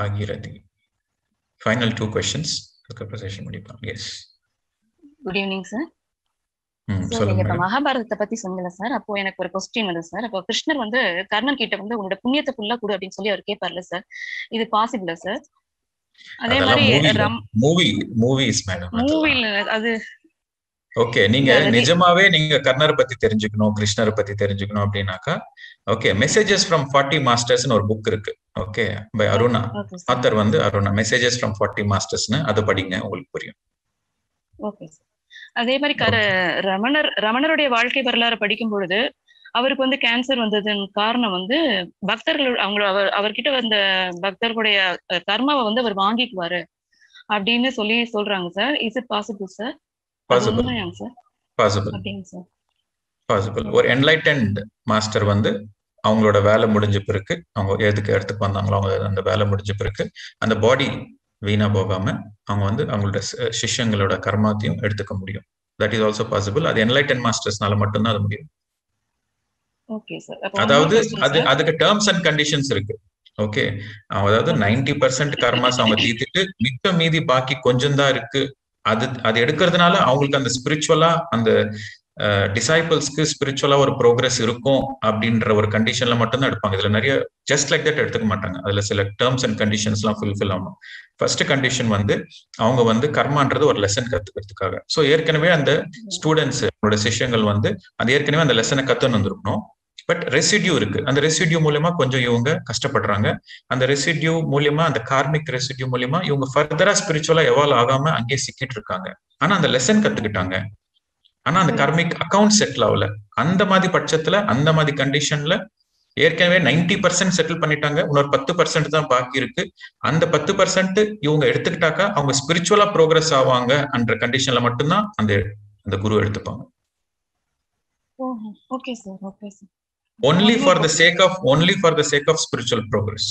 Bhagirathi final two questions அதுக்கப்புறம் session முடிப்பாங்க yes good evening sir ம் சார் சொல்லுங்க நீங்க இப்ப மேடம் மகாபாரதத்தை பத்தி சொன்னீங்க சார் அப்போ எனக்கு ஒரு கொஸ்டின் வந்து சார் அப்போ கிருஷ்ணர் வந்து கர்ணன் கிட்ட வந்து உங்களோட புண்ணியத்தை ஃபுல்லா கொடு அப்படின்னு சொல்லி அவர் கேட்பார்ல சார் இது பாசிபிளா சார் அதே அதெல்லாம் மாதிரி மூவி ரம் மூவி மூவிஸ் மேடம் மூவில அது ஓகே நீங்க இல்ல, அது- நிஜமாவே நீங்க கர்ணரை பத்தி தெரிஞ்சுக்கணும் கிருஷ்ணரை பத்தி தெரிஞ்சுக்கணும் அப்படின்னாக்கா ஓகே மெசேஜஸ் ஃப்ரம் ஃபார்ட்டி மாஸ்டர்ஸ்னு ஒரு புக் இருக்கு okay by Aruna okay sir author வந்து அருணா மெசேஜஸ் ஃப்ரம் ஃபார்ட்டி மாஸ்டர்ஸ்னு அதை படிங்க உங்களுக்கு புரியும் ஓகே சார் அதே மாதிரி கர ரமணர் ரமணருடைய வாழ்க்கை வரலாறு படிக்கும் பொழுது அவருக்கு வந்து கேன்சர் வந்ததன் காரணம் வந்து பக்தர்கள் அவங்க அவர் அவர்கிட்ட வந்த பக்தர்களுடைய அஹ், கர்மாவை வந்து அவர் வாங்கிக்குவாரு அப்படின்னு சொல்லி சொல்றாங்க sir is it possible sir possible உண்மையாங்க சார் பாசிபிள் அப்படிங்க சார் பாசிபிள் ஒரு என்லைட்டன்ட் மாஸ்டர் வந்து அவங்களோட வேலை முடிஞ்ச பிறகு அவங்க எதுக்கு இடத்துக்கு வந்தாங்களோ அவங்க அந்த வேலை முடிஞ்ச பிறகு அந்த பாடி வீணா போகாம அவங்க வந்து அவங்களோட சி- சிஷ்யங்களோட கர்மாத்தையும் எடுத்துக்க முடியும் தட் இஸ் ஆல்சோ பாசிபிள் அது என்லைட்டன் மாஸ்டர்ஸ்னால மட்டும்தான் அது முடியும் ஓகே சார் அதாவது அது அதுக்கு டேர்ம்ஸ் அண்ட் கண்டிஷன்ஸ் இருக்கு ஓகே அதாவது நைன்டி பர்சன்ட் கர்மாஸ் அவங்க தீர்த்துட்டு மிச்ச மீதி பாக்கி கொஞ்சம் தான் இருக்கு அது அது எடுக்கிறதுனால அவங்களுக்கு அந்த ஸ்பிரிச்சுவலா அந்த டிசைபிள்ஸ்க்கு ஸ்பிரிச்சுவலா ஒரு ப்ரோக்ரஸ் இருக்கும் அப்படின்ற ஒரு கண்டிஷன்ல மட்டும்தான் எடுப்பாங்க இதுல நிறைய ஜஸ்ட் லைக் தட் எடுத்துக்க மாட்டாங்க அதுல சில டேர்ம்ஸ் அண்ட் கண்டிஷன்ஸ் எல்லாம் ஃபுல்ஃபில் ஆகணும் ஃபர்ஸ்ட் கண்டிஷன் வந்து அவங்க வந்து கர்மான்றது ஒரு லெசன் கத்துக்கிறதுக்காக ஸோ ஏற்கனவே அந்த ஸ்டூடெண்ட்ஸ் அவங்களோட சிஷ்யங்கள் வந்து அந்த ஏற்கனவே அந்த லெசனை கத்துன்னு வந்திருக்கணும் பட் ரெசிடியூ இருக்கு அந்த ரெசிடியூ மூலியமா கொஞ்சம் இவங்க கஷ்டப்படுறாங்க அந்த ரெசிடியூ மூலியமா அந்த கார்மிக் ரெசிடியூ மூலியமா இவங்க ஃபர்தரா ஸ்பிரிச்சுவலா எவால்வ் ஆகாம அங்கேயே சிக்கிட்டு இருக்காங்க ஆனா அந்த லெசன் கத்துக்கிட்டாங்க ஆனா அந்த கார்மிக் அக்கவுண்ட் செட்டில் ஆகல அந்த மாதிரி பட்சத்துல அந்த மாதிரி கண்டிஷன்ல ஏற்கனவே நைன்டி பர்சன்ட் செட்டில் பண்ணிட்டாங்க இன்னொரு பத்து பர்சன்ட் தான் பாக்கி இருக்கு அந்த பத்து பர்சன்ட் இவங்க எடுத்துக்கிட்டாக்கா அவங்க ஸ்பிரிச்சுவலா ப்ரோக்ரஸ் ஆவாங்க என்ற கண்டிஷன்ல மட்டும்தான் அந்த அந்த குரு எடுத்துப்பாங்க okay sir okay sir only for the sake of only for the sake of spiritual progress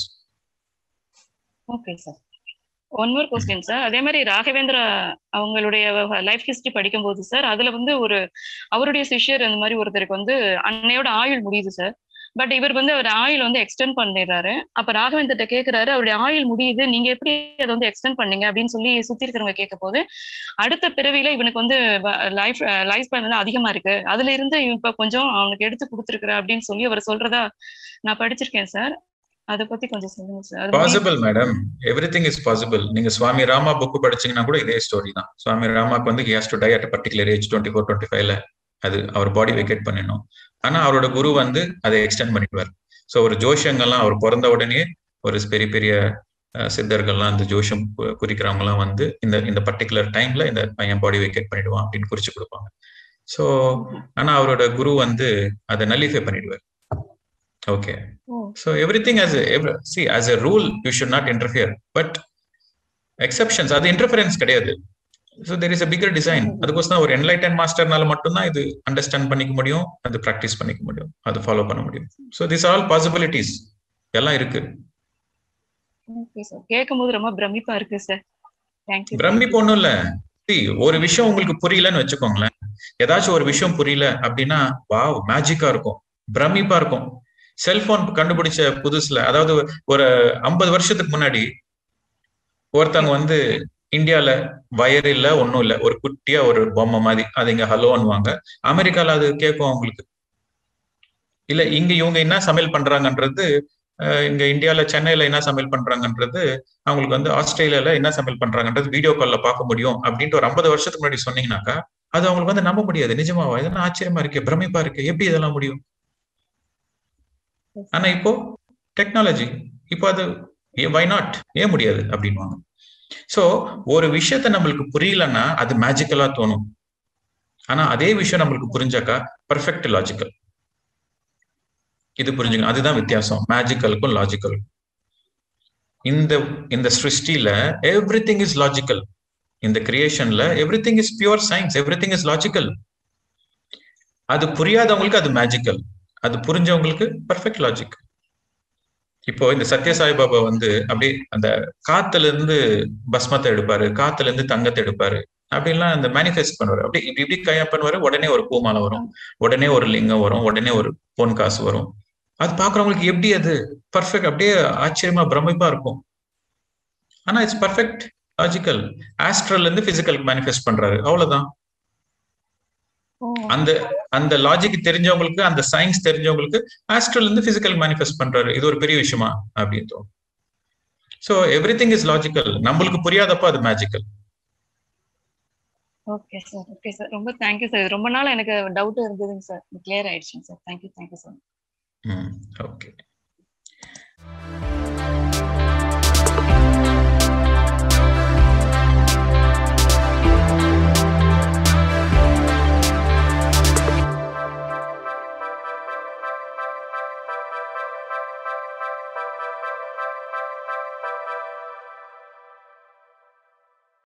okay sir one more question sir அதே மாதிரி ராகவேந்திரா அவங்களுடைய லைஃப் ஹிஸ்டரி படிக்கும்போது சார் அதுல வந்து ஒரு அவருடைய சிஷ்யர் அந்த மாதிரி ஒருத்தருக்கு வந்து அன்னையோட ஆயுள் முடியுது சார் பட் இவர் வந்து அவர் ஆயுள் வந்து எக்ஸ்டெண்ட் பண்ணிடுறாரு அப்ப ராகவேந்திரட்ட கேக்குறாரு அவருடைய ஆயுள் முடியுது நீங்க எப்படி அதை வந்து எக்ஸ்டெண்ட் பண்ணீங்க அப்படின்னு சொல்லி சுத்தி இருக்கிறவங்க கேட்க போது அடுத்த பிறவியில இவனுக்கு வந்து லைஃப் லைஃப் ஸ்பேன் வந்து அதிகமா இருக்கு அதுல இருந்து இப்ப கொஞ்சம் அவனுக்கு எடுத்து கொடுத்துருக்குற அப்படின்னு சொல்லி அவர் சொல்றதா நான் படிச்சிருக்கேன் சார் அதை பத்தி கொஞ்சம் சொல்லுங்க சார் அது possible madam everything is possible நீங்க சுவாமி ராமா புக் படிச்சீங்கன்னா கூட இதே ஸ்டோரி தான் சுவாமி ராமாக்கு வந்து has to die at particular age twenty four twenty ஃபைவ்ல அது அவர் பாடி வெக்கேட் பண்ணிடணும் ஆனா அவரோட குரு வந்து அதை எக்ஸ்டெண்ட் பண்ணிடுவார் ஸோ ஒரு ஜோஷியங்கள்லாம் அவர் பிறந்த உடனே ஒரு பெரிய பெரிய அஹ், சித்தர்கள்லாம் அந்த ஜோஷம் கு- குறிக்கிறவங்கலாம் வந்து இந்த இந்த பர்டிகுலர் டைம்ல இந்த பையன் பாடி வெக்கேட் பண்ணிடுவான் அப்படின்னு குறிச்சு கொடுப்பாங்க ஸோ ஆனா அவரோட குரு வந்து அதை நல்லிஃபை பண்ணிடுவார் okay oh So everything as a every, see as a rule you should not interfere, but exceptions அது interference கிடையாது so there is a bigger design அதுக்கோசம் ஒரு என்லைட்டன் மாஸ்டர்னால மட்டும்தான் இது அண்டர்ஸ்டாண்ட் பண்ணிக்க முடியும் அது ப்ராக்டிஸ் பண்ணிக்க முடியும் அது ஃபாலோ பண்ண முடியும் ஸோ திஸ் ஆல் பாசிபிலிட்டிஸ் எல்லாம் இருக்கு ஓகே சார் கேட்கும்போது ரொம்ப பிரமிப்பா இருக்கு சார் தேங்க்யூ பிரமிப்பு ஒண்ணும் இல்ல See, ஒரு விஷயம் உங்களுக்கு புரியலன்னு வச்சுக்கோங்களேன் ஏதாச்சும் ஒரு விஷயம் புரியல அப்படின்னா வாவ் மேஜிக்கா இருக்கும் பிரமிப்பா இருக்கும் செல்போன் கண்டுபிடிச்ச புதுசுல அதாவது ஒரு ஐம்பது வருஷத்துக்கு முன்னாடி ஒருத்தவங்க வந்து இந்தியால வயர் இல்ல ஒண்ணும் இல்ல ஒரு குட்டியா ஒரு பொம்மை மாதிரி அது இங்க ஹலோன்னுவாங்க அமெரிக்கால அது கேட்கும் அவங்களுக்கு இல்ல இங்க இவங்க என்ன சமையல் பண்றாங்கன்றது அஹ், இங்க இந்தியால சென்னையில என்ன சமையல் பண்றாங்கன்றது அவங்களுக்கு வந்து ஆஸ்திரேலியால என்ன சமையல் பண்றாங்கன்றது வீடியோ கால்ல பார்க்க முடியும் அப்படின்ட்டு ஒரு ஐம்பது வருஷத்துக்கு முன்னாடி சொன்னீங்கன்னாக்கா அது அவங்களுக்கு வந்து நம்ப முடியாது நிஜமாவா இதெல்லாம் ஆச்சரியமா இருக்கு பிரமிப்பா இருக்கு எப்படி இதெல்லாம் முடியும் ஆனா இப்போ டெக்னாலஜி இப்போ அது வை நாட் ஏன் முடியாது அப்படின்வாங்க சோ ஒரு விஷயத்த நம்மளுக்கு புரியலன்னா அது மேஜிக்கலா தோணும் ஆனா அதே விஷயம் நம்மளுக்கு புரிஞ்சாக்கா பர்ஃபெக்ட் லாஜிக்கல் இது புரிஞ்சுக்கணும் அதுதான் வித்தியாசம் மேஜிக்கலுக்கும் லாஜிக்கலுக்கும் இந்த இந்த சிருஷ்டில எவ்ரி திங் இஸ் லாஜிக்கல் இந்த கிரியேஷன்ல everything is pure science everything is logical அது புரியாதவங்களுக்கு அது மேஜிக்கல் அது புரிஞ்சவங்களுக்கு பர்ஃபெக்ட் லாஜிக் இப்போ இந்த சத்ய சாய்பாபா வந்து அப்படியே அந்த காத்துல இருந்து பஸ்மத்தை எடுப்பாரு காத்துல இருந்து தங்கத்தை எடுப்பாரு அப்படின்லாம் அந்த மேனிஃபெஸ்ட் பண்ணுவாரு அப்படி இப்படி இப்படி கையா பண்ணுவாரு உடனே ஒரு பூமாலை வரும் உடனே ஒரு லிங்கம் வரும் உடனே ஒரு பொன் காசு வரும் அது பாக்குறவங்களுக்கு எப்படி அது பர்ஃபெக்ட் அப்படியே ஆச்சரியமா பிரமிப்பா இருக்கும் ஆனா இட்ஸ் பர்ஃபெக்ட் லாஜிக்கல் ஆஸ்ட்ரல் இருந்து பிசிக்கல் மேனிஃபெஸ்ட் பண்றாரு அவ்வளவுதான் அந்த அந்த லாஜிக் தெரிஞ்சவங்களுக்கு அந்த சயின்ஸ் தெரிஞ்சவங்களுக்கு ஆஸ்ட்ரல் இருந்து பிசிக்கல் மேனிஃபெஸ்ட் பண்றாரு இது ஒரு பெரிய விஷயமா அப்படின்னு தோணும் so everything is logical நம்மளுக்கு புரியாதப்போ அது magical okay sir okay sir ரொம்ப தேங்க்யூ சார் ரொம்ப நாள் எனக்கு டவுட் இருந்ததுங்க சார் கிளியர் ஆயிடுச்சுங்க sir thank you thank you sir okay